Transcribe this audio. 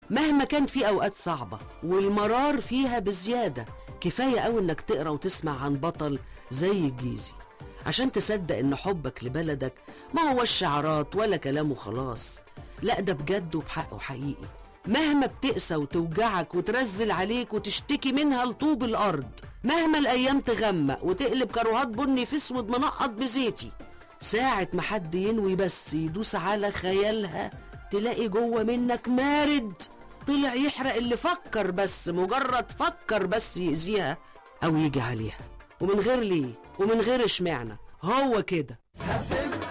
مهما كان في أوقات صعبة والمرار فيها بزيادة كفاية أوي إنك تقرأ وتسمع عن بطل زي الجيزي عشان تصدق إن حبك لبلدك ما هو الشعارات ولا كلام وخلاص لا ده بجد وبحق حقيقي مهما بتقسى وتوجعك وترزل عليك وتشتكي منها لطوب الأرض مهما الأيام تغمق وتقلب كروهات بني في اسود منقط بزيتي ساعة ما حد ينوي بس يدوس على خيالها تلاقي جوه منك مارد طلع يحرق اللي فكر بس مجرد فكر بس يأذيها أو يجي عليها ومن غير ليه ومن غير اشمعنى هو كده